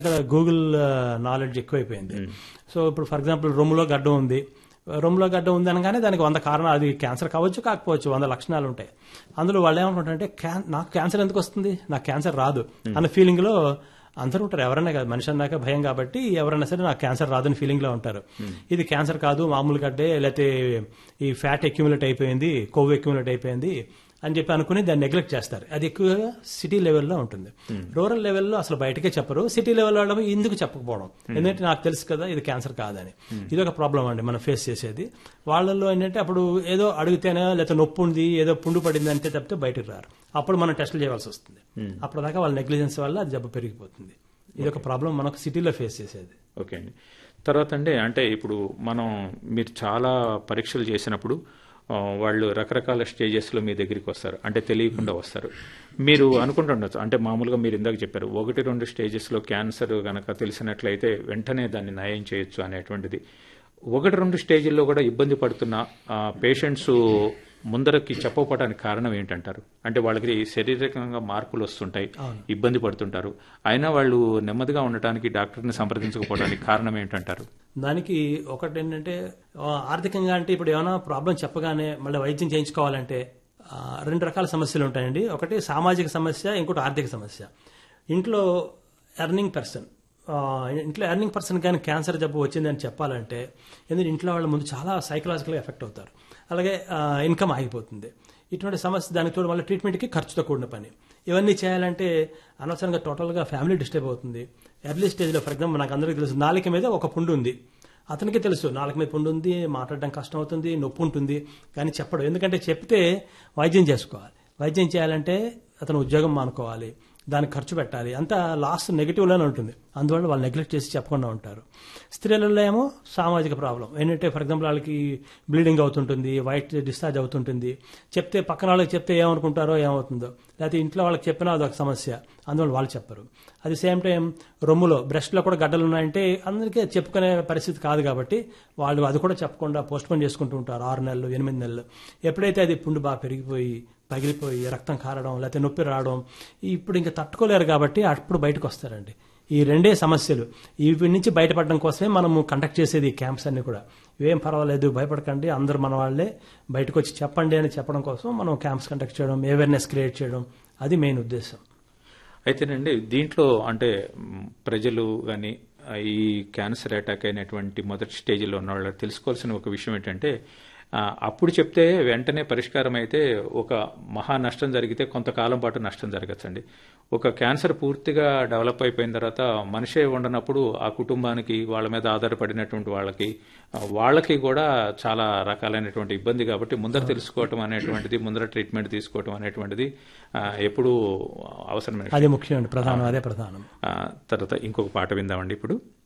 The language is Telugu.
గూగుల్ నాలెడ్జ్ ఎక్కువైపోయింది సో ఇప్పుడు ఫర్ ఎగ్జాంపుల్ రొమ్ములో గడ్డం ఉంది రొమ్ములో గడ్డం ఉంది అనగానే దానికి వంద కారణాలు అది క్యాన్సర్ కావచ్చు కాకపోవచ్చు వంద లక్షణాలు ఉంటాయి అందులో వాళ్ళు ఏమనుకుంటారంటే "క్యాన్- నాకు క్యాన్సర్ ఎందుకు వస్తుంది నాకు క్యాన్సర్ రాదు అన్న ఫీలింగ్ లో అందరూ ఉంటారు ఎవరైనా కాదు మనిషి అన్నాక భయం కాబట్టి ఎవరైనా సరే నాకు క్యాన్సర్ రాదని ఫీలింగ్ లో ఉంటారు ఇది క్యాన్సర్ కాదు మామూలు గడ్డే లేకపోతే ఈ ఫ్యాట్ అక్యుములేట్ అయిపోయింది కొవ్వు అక్యుములేట్ అయిపోయింది అని చెప్పి అనుకుని దాన్ని నెగ్లెక్ట్ చేస్తారు అది ఎక్కువగా సిటీ లెవెల్లో ఉంటుంది రూరల్ లెవెల్లో అసలు బయటకే చెప్పరు సిటీ లెవెల్ వాళ్ళు ఎందుకు చెప్పకపోవడం ఎందుకంటే నాకు తెలుసు కదా ఇది క్యాన్సర్ కాదని ఇది ఒక ప్రాబ్లం అండి మనం ఫేస్ చేసేది వాళ్ళల్లో ఏంటంటే అప్పుడు ఏదో అడిగితేనే లేకపోతే నొప్పి ఉంది ఏదో పుండు పడింది అంటే తప్పితే బయటకు రారు అప్పుడు మనం టెస్టులు చేయవలసి వస్తుంది అప్పుడు దాకా వాళ్ళ నెగ్లిజెన్స్ వల్ల అది జబ్బు పెరిగిపోతుంది ఇది ఒక ప్రాబ్లం మనకు సిటీలో ఫేస్ చేసేది ఓకే అండి తర్వాత అండి అంటే ఇప్పుడు మనం మీరు చాలా పరీక్షలు చేసినప్పుడు ఆ, వాళ్ళు రకరకాల స్టేజెస్లో మీ దగ్గరికి వస్తారు అంటే తెలియకుండా వస్తారు మీరు అనుకుంటుండొచ్చు అంటే మామూలుగా మీరు ఇందాక చెప్పారు ఒకటి రెండు స్టేజెస్లో క్యాన్సర్ గనక తెలిసినట్లయితే వెంటనే దాన్ని నయం చేయొచ్చు అనేటువంటిది ఒకటి రెండు స్టేజ్ల్లో కూడా ఇబ్బంది పడుతున్న పేషెంట్స్ ముందరకి చెప్పకపోవడానికి కారణం ఏంటంటారు అంటే వాళ్ళకి శారీరకంగా మార్పులు వస్తుంటాయి ఇబ్బంది పడుతుంటారు అయినా వాళ్ళు నెమ్మదిగా ఉండటానికి డాక్టర్ని సంప్రదించకపోవడానికి కారణం ఏంటంటారు దానికి ఒకటి ఏంటంటే ఆ, ఆర్థికంగా అంటే ఇప్పుడు ఏమైనా ప్రాబ్లం చెప్పగానే మళ్ళీ వైద్యం చేయించుకోవాలంటే ఆ, రెండు రకాల సమస్యలు ఉంటాయండి ఒకటి సామాజిక సమస్య ఇంకోటి ఆర్థిక సమస్య ఇంట్లో ఎర్నింగ్ పర్సన్ ఇంట్లో ఎర్నింగ్ పర్సన్ కానీ క్యాన్సర్ జబ్బు వచ్చిందని చెప్పాలంటే ఎందుకంటే ఇంట్లో వాళ్ళ ముందు చాలా సైకలాజికల్గా ఎఫెక్ట్ అవుతారు అలాగే ఇన్కమ్ ఆగిపోతుంది ఇటువంటి సమస్య దానికి తోడు మళ్ళీ ట్రీట్మెంట్కి ఖర్చుతో కూడిన పని ఇవన్నీ చేయాలంటే అనవసరంగా టోటల్గా ఫ్యామిలీ డిస్టర్బ్ అవుతుంది ఎర్లీ స్టేజ్లో ఫర్ ఎగ్జాంపుల్ నాకు అందరికీ తెలుసు నాలుక మీద ఒక పుండు ఉంది అతనికి తెలుసు నాలుక మీద పుండు ఉంది మాట్లాడడం కష్టం అవుతుంది నొప్పి ఉంటుంది కానీ చెప్పడు ఎందుకంటే చెప్తే వైద్యం చేసుకోవాలి వైద్యం చేయాలంటే అతను ఉద్యోగం మానుకోవాలి దానికి ఖర్చు పెట్టాలి అంతా లాస్ట్ నెగిటివ్లోనే ఉంటుంది అందువల్ల వాళ్ళు నెగ్లెక్ట్ చేసి చెప్పకుండా ఉంటారు స్త్రీలలో ఏమో సామాజిక ప్రాబ్లం ఏంటంటే ఫర్ ఎగ్జాంపుల్ వాళ్ళకి బ్లీడింగ్ అవుతుంటుంది వైట్ డిశ్చార్జ్ అవుతుంటుంది చెప్తే పక్కన వాళ్ళకి చెప్తే ఏమనుకుంటారో ఏమవుతుందో లేకపోతే ఇంట్లో వాళ్ళకి చెప్పినా అదొక సమస్య అందువల్ల వాళ్ళు చెప్పరు అది సేమ్ టైం రొమ్ములో బ్రెస్ట్లో కూడా గడ్డలు ఉన్నాయంటే అందరికీ చెప్పుకునే పరిస్థితి కాదు కాబట్టి వాళ్ళు అది కూడా చెప్పకుండా పోస్ట్ పోన్ చేసుకుంటూ ఉంటారు ఆరు నెలలు ఎనిమిది నెలలు ఎప్పుడైతే అది పుండు బాగా పెరిగిపోయి పగిలిపోయి రక్తం కారడం లేకపోతే నొప్పి రావడం ఇప్పుడు ఇంకా తట్టుకోలేరు కాబట్టి అప్పుడు బయటకు వస్తారండి ఈ రెండే సమస్యలు వీటి నుంచి బయటపడడం కోసమే మనము కండక్ట్ చేసేది ఈ క్యాంప్స్ అన్ని కూడా ఏం పర్వాలేదు భయపడకండి అందరు మన వాళ్ళే బయటకు వచ్చి చెప్పండి అని చెప్పడం కోసం మనం క్యాంప్స్ కండక్ట్ చేయడం అవేర్నెస్ క్రియేట్ చేయడం అది మెయిన్ ఉద్దేశం అయితేనండి దీంట్లో అంటే మ్, ప్రజలు కానీ ఈ క్యాన్సర్ అటాక్ అయినటువంటి మొదటి స్టేజ్లో ఉన్న వాళ్ళు తెలుసుకోవాల్సిన ఒక విషయం ఏంటంటే ఆ, అప్పుడు చెప్తే వెంటనే పరిష్కారం అయితే ఒక మహా నష్టం జరిగితే కొంతకాలం పాటు నష్టం జరగచ్చండి ఒక క్యాన్సర్ పూర్తిగా డెవలప్ అయిపోయిన తర్వాత మనిషే ఉండనప్పుడు ఆ కుటుంబానికి వాళ్ళ మీద ఆధారపడినటువంటి వాళ్ళకి ఆ, వాళ్ళకి కూడా చాలా రకాలైనటువంటి ఇబ్బంది కాబట్టి ముందర తెలుసుకోవటం అనేటువంటిది ముందర ట్రీట్మెంట్ తీసుకోవటం అనేటువంటిది ఆ, ఎప్పుడూ అవసరమైన అదే ముఖ్యం అండి ప్రధానం అదే ప్రధానం ఆ, తర్వాత ఇంకొక పాట విందామండి ఇప్పుడు